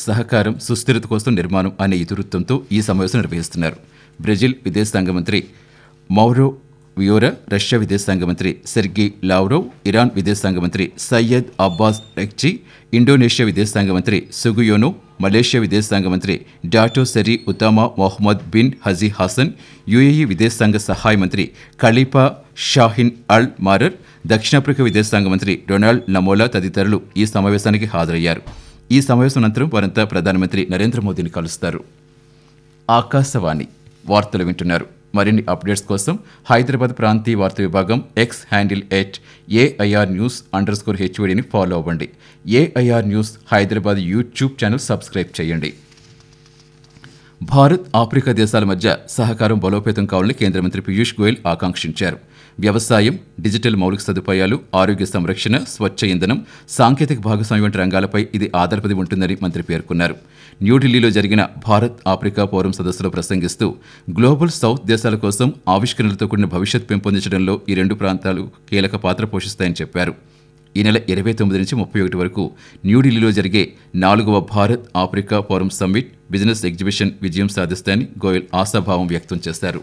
సహకారం సుస్థిరత కోసం నిర్మాణం అనే ఇతివృత్తంతో ఈ సమావేశం నిర్వహిస్తున్నారు బ్రెజిల్ విదేశాంగ మంత్రి మౌరో వియోరా రష్యా విదేశాంగ మంత్రి సెర్గీ లావ్రోవ్ ఇరాన్ విదేశాంగ మంత్రి సయ్యద్ అబ్బాస్ రెక్చి ఇండోనేషియా విదేశాంగ మంత్రి సుగుయోనో మలేషియా విదేశాంగ మంత్రి Dato Seri Utama Mohamad bin Haji Hasan UAE విదేశాంగ సహాయ మంత్రి ఖలీఫా షాహిన్ అల్ మారర్ దక్షిణాఫ్రికా విదేశాంగ మంత్రి డొనాల్డ్ నమోలా తదితరులు ఈ సమావేశానికి హాజరయ్యారు ఈ సమావేశం అనంతరం వారంతా ప్రధానమంత్రి నరేంద్ర మోదీని కలుస్తారు ఆకాశవాణి వార్తలు వింటున్నారు మరిన్ని అప్డేట్స్ కోసం హైదరాబాద్ ప్రాంతీయ వార్తా విభాగం X handle at AIR news under score హెచ్వడిని ఫాలో అవ్వండి AIR news Hyderabad YouTube channel subscribe చేయండి భారత్ ఆఫ్రికా దేశాల మధ్య సహకారం బలోపేతం కావాలని కేంద్ర మంత్రి పీయూష్ గోయల్ ఆకాంక్షించారు వ్యవసాయం డిజిటల్ మౌలిక సదుపాయాలు ఆరోగ్య సంరక్షణ స్వచ్ఛ ఇంధనం సాంకేతిక భాగస్వామ్యం వంటి రంగాలపై ఇది ఆధారపడి ఉంటుందని మంత్రి పేర్కొన్నారు న్యూఢిల్లీలో జరిగిన భారత్ ఆఫ్రికా ఫోరం సదస్సులో ప్రసంగిస్తూ గ్లోబల్ సౌత్ దేశాల కోసం ఆవిష్కరణలతో కూడిన భవిష్యత్ పెంపొందించడంలో ఈ రెండు ప్రాంతాలు కీలక పాత్ర పోషిస్తాయని చెప్పారు ఈ నెల ఇరవై తొమ్మిది నుంచి ముప్పై ఒకటి వరకు న్యూఢిల్లీలో జరిగే నాలుగవ Bharat Africa forum summit business exhibition విజయం సాధిస్తాయని గోయల్ ఆశాభావం వ్యక్తం చేశారు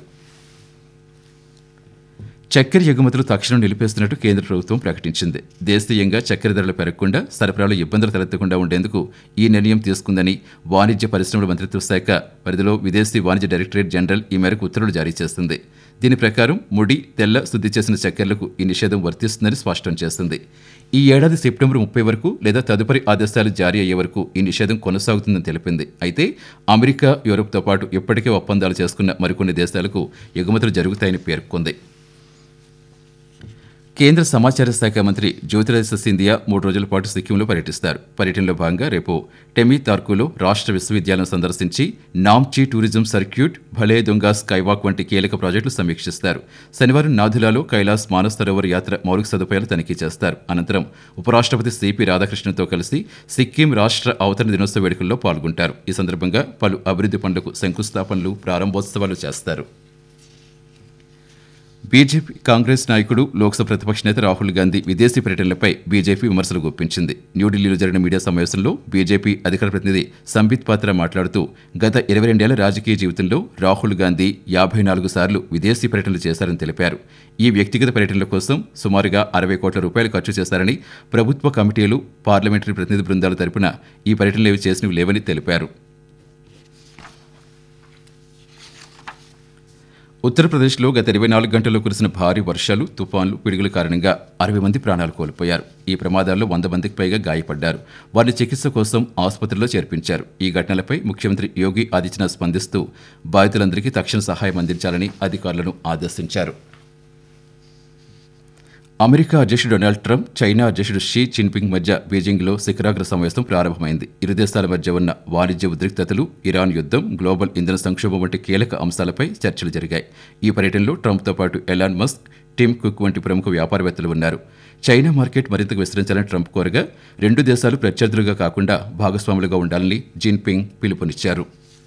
చక్కెర ఎగుమతులు తక్షణం నిలిపేస్తున్నట్టు కేంద్ర ప్రభుత్వం ప్రకటించింది దేశీయంగా చక్కెర ధరలు పెరగకుండా సరఫరాలో ఇబ్బందులు తలెత్తకుండా ఉండేందుకు ఈ నిర్ణయం తీసుకుందని వాణిజ్య పరిశ్రమల మంత్రిత్వ శాఖ పరిధిలో విదేశీ వాణిజ్య డైరెక్టరేట్ జనరల్ ఈ మేరకు ఉత్తర్వులు జారీ చేస్తుంది దీని ప్రకారం ముడి తెల్ల శుద్ధి చేసిన చక్కెరలకు ఈ నిషేధం వర్తిస్తుందని స్పష్టం చేస్తుంది ఈ ఏడాది సెప్టెంబర్ ముప్పై వరకు లేదా తదుపరి ఆదేశాలు జారీ అయ్యే వరకు ఈ నిషేధం కొనసాగుతుందని తెలిపింది అయితే అమెరికా యూరప్తో పాటు ఇప్పటికే ఒప్పందాలు చేసుకున్న మరికొన్ని దేశాలకు ఎగుమతులు జరుగుతాయని పేర్కొంది కేంద్ర సమాచార శాఖ మంత్రి జ్యోతిరాదిత్య సింధియా మూడు రోజుల పాటు సిక్కింలో పర్యటిస్తారు పర్యటనలో భాగంగా రేపు టెమీ తార్కులో రాష్ట్ర విశ్వవిద్యాలయం సందర్శించి నామ్చీ టూరిజం సర్క్యూట్ భలే దొంగ స్కైవాక్ వంటి కీలక ప్రాజెక్టులు సమీక్షిస్తారు శనివారం నాథులాలో కైలాస్ మానస్ సరోవర్ యాత్ర మౌలిక సదుపాయాలు తనిఖీ చేస్తారు అనంతరం ఉపరాష్ట్రపతి సిపి రాధాకృష్ణన్తో కలిసి సిక్కిం రాష్ట్ర అవతరణ దినోత్సవ వేడుకల్లో పాల్గొంటారు ఈ సందర్భంగా పలు అభివృద్ధి పనులకు శంకుస్థాపనలు ప్రారంభోత్సవాలు చేస్తారు బీజేపీ కాంగ్రెస్ నాయకుడు లోక్సభ ప్రతిపక్ష నేత రాహుల్ గాంధీ విదేశీ పర్యటనలపై బీజేపీ విమర్శలు గుప్పించింది న్యూఢిల్లీలో జరిగిన మీడియా సమావేశంలో బీజేపీ అధికార ప్రతినిధి సంబిత్ పాత్ర మాట్లాడుతూ గత ఇరవై రెండేళ్ల రాజకీయ జీవితంలో రాహుల్ గాంధీ యాభై నాలుగు సార్లు విదేశీ పర్యటనలు చేశారని తెలిపారు ఈ వ్యక్తిగత పర్యటనల కోసం సుమారుగా అరవై కోట్ల రూపాయలు ఖర్చు చేశారని ప్రభుత్వ కమిటీలు పార్లమెంటరీ ప్రతినిధి బృందాల తరపున ఈ పర్యటనలు ఏవి చేసినవి లేవని తెలిపారు ఉత్తరప్రదేశ్లో గత ఇరవై నాలుగు గంటల్లో కురిసిన భారీ వర్షాలు తుఫాన్లు పిడుగుల కారణంగా అరవై మంది ప్రాణాలు కోల్పోయారు ఈ ప్రమాదాల్లో వంద మందికి పైగా గాయపడ్డారు వారిని చికిత్స కోసం ఆసుపత్రిలో చేర్పించారు ఈ ఘటనలపై ముఖ్యమంత్రి యోగి ఆదిత్యనాథ్ స్పందిస్తూ బాధితులందరికీ తక్షణ సహాయం అందించాలని అధికారులను ఆదేశించారు అమెరికా అధ్యక్షుడు డొనాల్డ్ ట్రంప్ చైనా అధ్యక్షుడు షీ జిన్పింగ్ మధ్య బీజింగ్లో శిఖరాగ్ర సమావేశం ప్రారంభమైంది ఇరు దేశాల మధ్య ఉన్న వాణిజ్య ఉద్రిక్తతలు ఇరాన్ యుద్ధం గ్లోబల్ ఇంధన సంక్షోభం వంటి కీలక అంశాలపై చర్చలు జరిగాయి ఈ పర్యటనలో ట్రంప్తో పాటు ఎలాన్ మస్క్ టిమ్ కుక్ వంటి ప్రముఖ వ్యాపారవేత్తలు ఉన్నారు చైనా మార్కెట్ మరింతగా విస్తరించాలని ట్రంప్ కోరగా రెండు దేశాలు ప్రత్యర్థులుగా కాకుండా భాగస్వాములుగా ఉండాలని జిన్పింగ్ పిలుపునిచ్చారు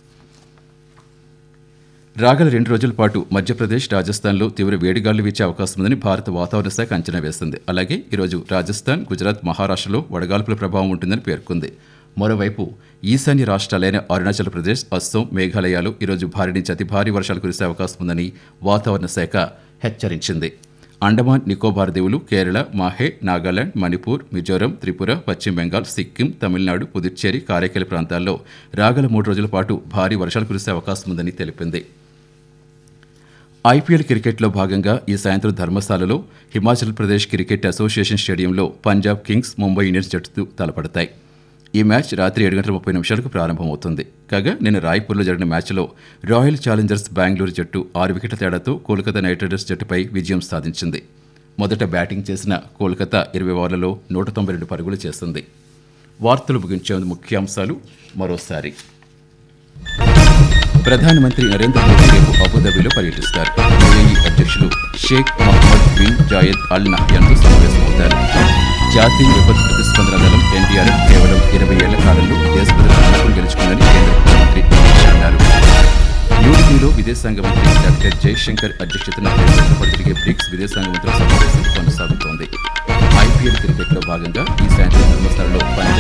రాగల రెండు రోజుల పాటు మధ్యప్రదేశ్ రాజస్థాన్లో తీవ్ర వేడిగాలు వీచే అవకాశం ఉందని భారత వాతావరణ శాఖ అంచనా వేస్తుంది అలాగే ఈరోజు రాజస్థాన్ గుజరాత్ మహారాష్ట్రలో వడగాల్పుల ప్రభావం ఉంటుందని పేర్కొంది మరోవైపు ఈశాన్య రాష్ట్రాలైన అరుణాచల్ ప్రదేశ్ అస్సోం మేఘాలయాలు ఈరోజు భారీ నుంచి అతి భారీ వర్షాలు కురిసే అవకాశం ఉందని వాతావరణ శాఖ హెచ్చరించింది అండమాన్ నికోబార్ దీవులు కేరళ మాహే నాగాలాండ్ మణిపూర్ మిజోరం త్రిపుర పశ్చిమ బెంగాల్ సిక్కిం తమిళనాడు పుదుచ్చేరి కారైకల్ ప్రాంతాల్లో రాగల మూడు రోజుల పాటు భారీ వర్షాలు కురిసే అవకాశం ఉందని తెలిపింది ఐపీఎల్ క్రికెట్లో భాగంగా ఈ సాయంత్రం ధర్మశాలలో హిమాచల్ ప్రదేశ్ క్రికెట్ అసోసియేషన్ స్టేడియంలో పంజాబ్ కింగ్స్ ముంబై ఇండియన్స్ జట్టు తలపడతాయి ఈ మ్యాచ్ రాత్రి ఏడు గంటల ముప్పై నిమిషాలకు ప్రారంభమవుతుంది కాగా నిన్న రాయ్పూర్లో జరిగిన మ్యాచ్లో రాయల్ ఛాలెంజర్స్ బెంగళూరు జట్టు ఆరు వికెట్ల తేడాతో కోల్కతా నైట్ రైడర్స్ జట్టుపై విజయం సాధించింది మొదట బ్యాటింగ్ చేసిన కోల్కతా ఇరవై ఓవర్లలో నూట తొంభై రెండు పరుగులు చేస్తుంది వార్తలు ముగించే ముఖ్యాంశాలు మరోసారి ప్రధానమంత్రి నరేంద్ర మోదీ రేపు అబుదాబిలో పర్యటిస్తారు యుఏఈ అధ్యక్షులు Sheikh Mohamed bin Zayed Al నహ్యాన్తో సమావేశమవుతారు జాతీయ విపత్తు ప్రతిస్పందన దళం ఎన్డీఆర్ఎఫ్ కేవలం ఇరవై ఏళ్ల కాలంలో దేశ ప్రజల నమ్మకం గెలుచుకుందని కేంద్ర ప్రధానమంత్రి అమిత్ షా అన్నారు న్యూఢిల్లీలో విదేశాంగ మంత్రి డాక్టర్ జయశంకర్ అధ్యక్షతన రెండు రోజుల పాటు జరిగే బ్రిక్స్ విదేశాంగ మంత్రుల సమావేశం కొనసాగుతోంది ఐపీఎల్ క్రికెట్లో భాగంగా ఈ సాయంత్రం ధర్మస్థలంలో పంజాబ్